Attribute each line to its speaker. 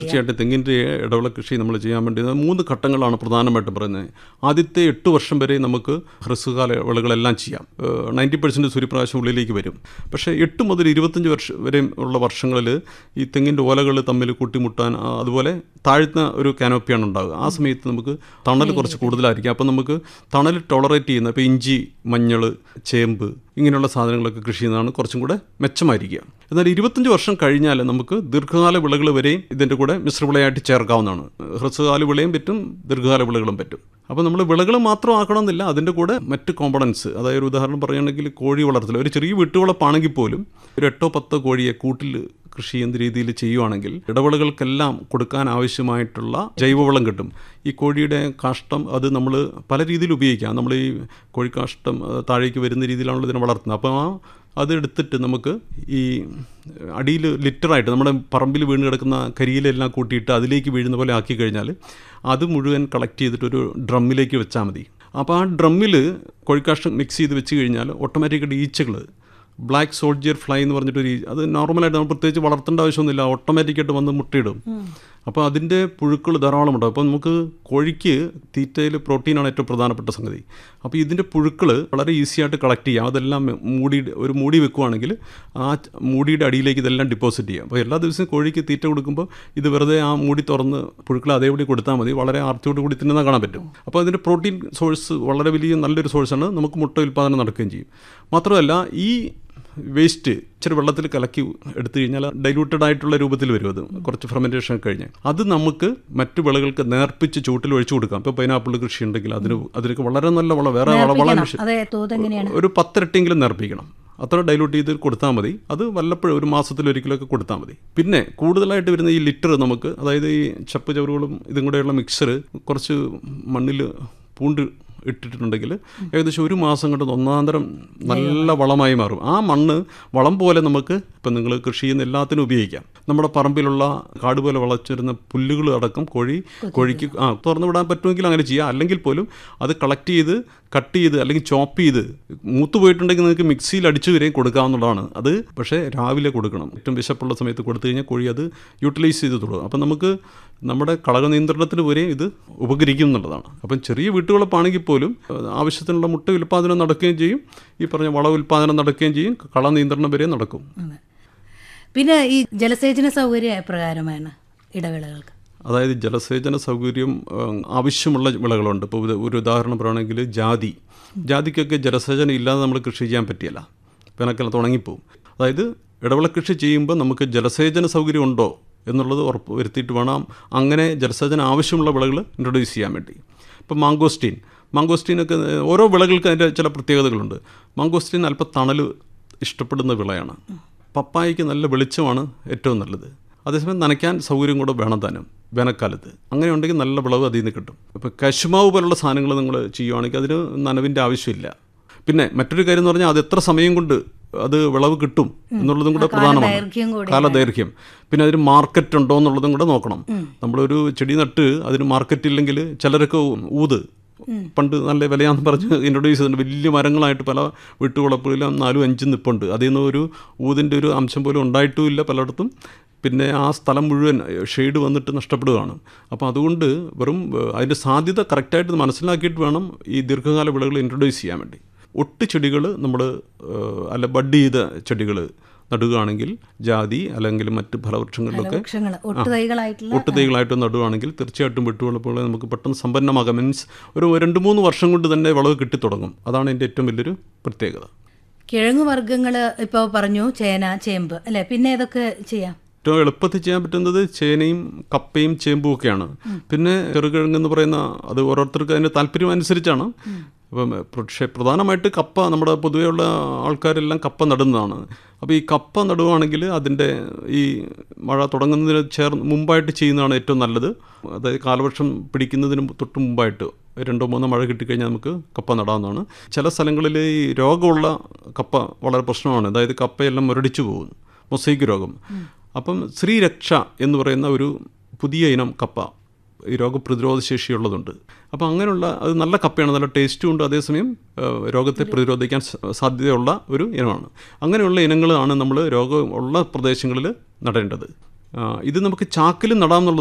Speaker 1: തീർച്ചയായിട്ടും തെങ്ങിൻ്റെ ഇടവിള കൃഷി നമ്മൾ ചെയ്യാൻ വേണ്ടി മൂന്ന് ഘട്ടങ്ങളാണ് പ്രധാനമായിട്ടും പറയുന്നത് ആദ്യത്തെ എട്ട് വർഷം വരെ നമുക്ക് ഹ്രസ്വകാല വിളകളെല്ലാം ചെയ്യാം നയൻറ്റി പെർസെൻറ്റ് സൂര്യപ്രകാശം ഉള്ളിലേക്ക് വരും പക്ഷേ എട്ട് മുതൽ ഇരുപത്തഞ്ച് വർഷം വരെ ഉള്ള വർഷങ്ങളിൽ ഈ തെങ്ങിൻ്റെ ഓലകൾ തമ്മിൽ കൂട്ടിമുട്ടാൻ ആ, അതുപോലെ താഴ്ന്ന ഒരു കാനോപ്പിയാണ് ഉണ്ടാകുക ആ സമയത്ത് നമുക്ക് തണൽ കുറച്ച് കൂടുതലായിരിക്കും അപ്പം നമുക്ക് തണൽ ടോളറേറ്റ് ചെയ്യുന്ന ഇപ്പോൾ ഇഞ്ചി മഞ്ഞൾ ചേമ്പ് ഇങ്ങനെയുള്ള സാധനങ്ങളൊക്കെ കൃഷി ചെയ്യുന്നതാണ് കുറച്ചും കൂടെ മെച്ചമായിരിക്കുക എന്നാൽ ഇരുപത്തഞ്ച് വർഷം കഴിഞ്ഞാൽ നമുക്ക് ദീർഘകാല വിളകൾ വരെയും ഇതിൻ്റെ കൂടെ മിശ്രവിളയായിട്ട് ചേർക്കാവുന്നതാണ് ഹ്രസ്വകാല വിളയും പറ്റും ദീർഘകാല വിളകളും പറ്റും അപ്പോൾ നമ്മൾ വിളകൾ മാത്രം ആക്കണമെന്നില്ല അതിൻ്റെ കൂടെ മറ്റ് കോമ്പണൻസ് അതായത് ഒരു ഉദാഹരണം പറയുകയാണെങ്കിൽ കോഴി വളർത്തൽ ഒരു ചെറിയ വീട്ടുവളപ്പാണെങ്കിൽ പോലും ഒരു എട്ടോ പത്തോ കോഴിയെ കൂട്ടിൽ കൃഷി ചെയ്യുന്ന രീതിയിൽ ചെയ്യുവാണെങ്കിൽ ഇടവിളകൾക്കെല്ലാം കൊടുക്കാൻ ആവശ്യമായിട്ടുള്ള ജൈവവളം കിട്ടും ഈ കോഴിയുടെ കാഷ്ടം അത് നമ്മൾ പല രീതിയിൽ ഉപയോഗിക്കാം നമ്മൾ ഈ കോഴിക്കാഷ്ടം ആ, താഴേക്ക് വരുന്ന രീതിയിലാണല്ലോ ഇതിനെ വളർത്തുന്നത് അപ്പോൾ ആ അത് എടുത്തിട്ട് നമുക്ക് ഈ അടിയിൽ ലിറ്ററായിട്ട് നമ്മുടെ പറമ്പിൽ വീണ് കിടക്കുന്ന കരിയിലെല്ലാം കൂട്ടിയിട്ട് അതിലേക്ക് വീഴുന്ന പോലെ ആക്കി കഴിഞ്ഞാൽ അത് മുഴുവൻ കളക്ട് ചെയ്തിട്ട് ഒരു ഡ്രമ്മിലേക്ക് വെച്ചാൽ മതി അപ്പോൾ ആ ഡ്രമ്മിൽ കോഴിക്കാഷ്ടം മിക്സ് ചെയ്ത് വെച്ച് കഴിഞ്ഞാൽ ഓട്ടോമാറ്റിക്കായിട്ട് ഈച്ചകൾ ബ്ലാക്ക് സോൾജിയർ ഫ്ലൈ എന്ന് പറഞ്ഞിട്ടൊരു ഈ- അത് നോർമലായിട്ട് നമ്മൾ പ്രത്യേകിച്ച് വളർത്തേണ്ട ആവശ്യമൊന്നുമില്ല ഓട്ടോമാറ്റിക്കായിട്ട് വന്ന് മുട്ടയിടും അപ്പോൾ അതിൻ്റെ പുഴുക്കൾ ധാരാളമുണ്ട് അപ്പോൾ നമുക്ക് കോഴിക്ക് തീറ്റയിൽ പ്രോട്ടീനാണ് ഏറ്റവും പ്രധാനപ്പെട്ട സംഗതി അപ്പോൾ ഇതിൻ്റെ പുഴുക്കൾ വളരെ ഈസി ആയിട്ട് കളക്ട് ചെയ്യാം അതെല്ലാം മൂടി ഒരു മൂടി വെക്കുവാണെങ്കിൽ ആ മൂടിയുടെ അടിയിലേക്ക് ഇതെല്ലാം ഡിപ്പോസിറ്റ് ചെയ്യാം അപ്പോൾ എല്ലാ ദിവസവും കോഴിക്ക് തീറ്റ കൊടുക്കുമ്പോൾ ഇത് വെറുതെ ആ മൂടി തുറന്ന് പുഴുക്കൾ അതേപടി കൊടുത്താൽ മതി വളരെ ആർത്തിയോട് കൂടി തിന്നുന്ന കാണാൻ പറ്റും അപ്പോൾ അതിൻ്റെ പ്രോട്ടീൻ സോഴ്സ് വളരെ വലിയ നല്ലൊരു സോഴ്സാണ് നമുക്ക് മുട്ട ഉൽപ്പാദനം നടക്കുകയും ചെയ്യും മാത്രമല്ല ഈ വേസ്റ്റ് ഇച്ചിരി വെള്ളത്തിൽ കലക്കി എടുത്തു കഴിഞ്ഞാൽ ഡൈലൂട്ടഡ് ആയിട്ടുള്ള രൂപത്തിൽ വരും അത് കുറച്ച് ഫെർമെൻറ്റേഷൻ കഴിഞ്ഞ് അത് നമുക്ക് മറ്റു വിളകൾക്ക് നേർപ്പിച്ച് ചൂട്ടിൽ ഒഴിച്ചു കൊടുക്കാം ഇപ്പോൾ പൈനാപ്പിൾ കൃഷി ഉണ്ടെങ്കിൽ അതിന് അതിനൊക്കെ വളരെ നല്ല വളം വേറെ വള- വളം
Speaker 2: നേർപ്പിക്കണം. അതെ തോത് എങ്ങനെയാണ്
Speaker 1: ഒരു പത്തിരട്ടിയെങ്കിലും നേർപ്പിക്കണം അത്ര ഡൈലൂട്ട് ചെയ്ത് കൊടുത്താൽ മതി അത് വല്ലപ്പോഴും ഒരു മാസത്തിൽ ഒരിക്കലൊക്കെ കൊടുത്താൽ മതി പിന്നെ കൂടുതലായിട്ട് വരുന്ന ഈ ലിറ്റർ നമുക്ക് അതായത് ഈ ചപ്പ് ചവറുകളും ഇതും കൂടെയുള്ള മിക്സർ കുറച്ച് മണ്ണിൽ പൂണ്ട് ഇട്ടിട്ടുണ്ടെങ്കിൽ ഏകദേശം ഒരു മാസം കൊണ്ട് ഒന്നാന്തരം നല്ല വളമായി മാറും ആ മണ്ണ് വളം പോലെ നമുക്ക് ഇപ്പം നിങ്ങൾ കൃഷി ചെയ്യുന്ന എല്ലാത്തിനും ഉപയോഗിക്കാം നമ്മുടെ പറമ്പിലുള്ള കാട് പോലെ വളച്ചിരുന്ന പുല്ലുകൾ അടക്കം കോഴി കോഴിക്ക് ആ തുറന്നു വിടാൻ പറ്റുമെങ്കിൽ അങ്ങനെ ചെയ്യാം അല്ലെങ്കിൽ പോലും അത് കളക്ട് ചെയ്ത് കട്ട് ചെയ്ത് അല്ലെങ്കിൽ ചോപ്പ് ചെയ്ത് മൂത്ത് പോയിട്ടുണ്ടെങ്കിൽ നിങ്ങൾക്ക് മിക്സിയിൽ അടിച്ചു വരെയും കൊടുക്കാവുന്നതാണ് അത് പക്ഷേ രാവിലെ കൊടുക്കണം ഏറ്റവും വിശപ്പുള്ള സമയത്ത് കൊടുത്തു കഴിഞ്ഞാൽ കോഴി അത് യൂട്ടിലൈസ് ചെയ്ത് തുടങ്ങും അപ്പം നമുക്ക് നമ്മുടെ കളക നിയന്ത്രണത്തിന് വരെ ഇത് ഉപകരിക്കും എന്നുള്ളതാണ് അപ്പം ചെറിയ വീട്ടുവളപ്പാണെങ്കിൽ പോലും ഏഹ്, ആവശ്യത്തിനുള്ള മുട്ട ഉൽപ്പാദനം നടക്കുകയും ചെയ്യും ഈ പറഞ്ഞ വള ഉൽപ്പാദനം നടക്കുകയും ചെയ്യും കള നിയന്ത്രണം വരെ നടക്കും
Speaker 2: അതെ. പിന്നെ ഈ ജലസേചന സൗകര്യം എപ്രകാരമാണ് ഇടവേളകൾക്ക്
Speaker 1: അതായത് ജലസേചന സൗകര്യം ഏഹ്, ആവശ്യമുള്ള വിളകളുണ്ട് ഇപ്പോൾ ഒരു- ഒരു ഉദാഹരണം പറയുകയാണെങ്കിൽ ജാതി ജാതിക്കൊക്കെ ജലസേചനം ഇല്ലാതെ നമ്മൾ കൃഷി ചെയ്യാൻ പറ്റിയല്ല വേനൽക്കാലത്ത് ഉണങ്ങിപ്പോവും അതായത് ഇടവിള കൃഷി ചെയ്യുമ്പോൾ നമുക്ക് ജലസേചന സൗകര്യം ഉണ്ടോ എന്നുള്ളത് ഉറപ്പ് വരുത്തിയിട്ട് വേണം അങ്ങനെ ജലസേചനം ആവശ്യമുള്ള വിളകൾ ഇൻട്രൊഡ്യൂസ് ചെയ്യാൻ വേണ്ടി ഇപ്പോൾ മാങ്കോസ്റ്റീൻ മാങ്കോസ്റ്റീനൊക്കെ ഏഹ്, ഓരോ വിളകൾക്ക് അതിൻ്റെ ചില പ്രത്യേകതകളുണ്ട് മാങ്കോസ്റ്റീൻ അല്പം തണൽ ഇഷ്ടപ്പെടുന്ന വിളയാണ് പപ്പായയ്ക്ക് നല്ല വെളിച്ചമാണ് ഏറ്റവും നല്ലത് അതേസമയം നനയ്ക്കാൻ സൗകര്യം കൂടെ വേണം താനും വേനൽക്കാലത്ത് അങ്ങനെ ഉണ്ടെങ്കിൽ നല്ല വിളവ് അതിൽ നിന്ന് കിട്ടും ഇപ്പോൾ കശുമാവ് പോലുള്ള സാധനങ്ങൾ നിങ്ങൾ ചെയ്യുവാണെങ്കിൽ അതിന് നനവിൻ്റെ ആവശ്യമില്ല പിന്നെ മറ്റൊരു കാര്യം എന്ന് പറഞ്ഞാൽ അത് എത്ര സമയം കൊണ്ട് അത് വിളവ് കിട്ടും എന്നുള്ളതും കൂടെ
Speaker 2: കാലദൈർഘ്യം
Speaker 1: പ്രധാനമാണ്
Speaker 2: കൂടി
Speaker 1: കാലദൈർഘ്യം പിന്നെ അതിന് മാർക്കറ്റ് ഉണ്ടോ എന്നുള്ളതും കൂടെ നോക്കണം നമ്മളൊരു ചെടി നട്ട് അതിന് മാർക്കറ്റ് ഇല്ലെങ്കിൽ ചിലരൊക്കെ ഊത് പണ്ട് നല്ല വിലയാന്ന് പറഞ്ഞ് ഇൻട്രൊഡ്യൂസ് ചെയ്തിട്ടുണ്ട് വലിയ മരങ്ങളായിട്ട് പല വീട്ടുവളപ്പിലും നാലും അഞ്ചും നിപ്പുണ്ട് അതിൽ നിന്ന് ഒരു ഊതിൻ്റെ ഒരു അംശം പോലും ഉണ്ടായിട്ടുമില്ല പലയിടത്തും പിന്നെ ആ സ്ഥലം മുഴുവൻ ഷെയ്ഡ് വന്നിട്ട് നഷ്ടപ്പെടുകയാണ് അപ്പോൾ അതുകൊണ്ട് വെറും ഏഹ്, അതിൻ്റെ സാധ്യത കറക്റ്റായിട്ട് മനസ്സിലാക്കിയിട്ട് വേണം ഈ ദീർഘകാല വിളകൾ ഇൻട്രൊഡ്യൂസ് ചെയ്യാൻ വേണ്ടി ഒട്ട് ചെടികൾ നമ്മൾ അല്ല ബഡ് ചെയ്ത ചെടികൾ നടുകയാണെങ്കിൽ ജാതി അല്ലെങ്കിൽ മറ്റ് ഫലവൃക്ഷങ്ങളിലൊക്കെ
Speaker 2: വൃക്ഷങ്ങൾ ഒട്ടുതൈകളായിട്ടുള്ള
Speaker 1: ഒട്ടുതൈകളായിട്ട് നടുകയാണെങ്കിൽ തീർച്ചയായിട്ടും വിട്ടുവളപ്പുകൾ നമുക്ക് പെട്ടെന്ന് സമ്പന്നമാകാം മീൻസ് ഒരു രണ്ട് മൂന്ന് വർഷം കൊണ്ട് തന്നെ വിളവ് കിട്ടിത്തുടങ്ങും അതാണ് എൻ്റെ ഏറ്റവും വലിയൊരു പ്രത്യേകത
Speaker 2: കിഴങ്ങു വർഗ്ഗങ്ങൾ ഇപ്പോൾ പറഞ്ഞു ചേന ചേമ്പ് അല്ലേ പിന്നെ ഏതൊക്കെ ചെയ്യാം
Speaker 1: ഏറ്റവും എളുപ്പത്തിൽ ചെയ്യാൻ പറ്റുന്നത് ചേനയും കപ്പയും ചേമ്പും ഒക്കെയാണ് പിന്നെ ചെറുകിഴങ്ങ് എന്ന് പറയുന്ന അത് ഓരോരുത്തർക്ക് അതിൻ്റെ താല്പര്യം അനുസരിച്ചാണ് അപ്പം പക്ഷേ പ്രധാനമായിട്ട് കപ്പ നമ്മുടെ പൊതുവെയുള്ള ആൾക്കാരെല്ലാം കപ്പ നടുന്നതാണ് അപ്പോൾ ഈ കപ്പ നടുവാണെങ്കിൽ അതിൻ്റെ ഈ മഴ തുടങ്ങുന്നതിന് ചേർന്ന് മുമ്പായിട്ട് ചെയ്യുന്നതാണ് ഏറ്റവും നല്ലത് അതായത് കാലവർഷം പിടിക്കുന്നതിന് തൊട്ട് മുമ്പായിട്ട് രണ്ടോ മൂന്നോ മഴ കിട്ടിക്കഴിഞ്ഞാൽ നമുക്ക് കപ്പ നടാവുന്നതാണ് ചില സ്ഥലങ്ങളിൽ ഈ രോഗമുള്ള കപ്പ വളരെ പ്രശ്നമാണ് അതായത് കപ്പയെല്ലാം മുരടിച്ചു പോകുന്നു മൊസൈക്ക് രോഗം അപ്പം ശ്രീരക്ഷ എന്ന് പറയുന്ന ഒരു പുതിയ ഇനം കപ്പ ഈ രോഗപ്രതിരോധ ശേഷിയുള്ളതുണ്ട് അപ്പോൾ അങ്ങനെയുള്ള അത് നല്ല കപ്പയാണ് നല്ല ടേസ്റ്റും ഉണ്ട് അതേസമയം ഏഹ്, രോഗത്തെ പ്രതിരോധിക്കാൻ സ- സാധ്യതയുള്ള ഒരു ഇനമാണ് അങ്ങനെയുള്ള ഇനങ്ങളാണ് നമ്മൾ രോഗം ഉള്ള പ്രദേശങ്ങളിൽ നടേണ്ടത് ആ, ഇത് നമുക്ക് ചാക്കിലും നടാമെന്നുള്ള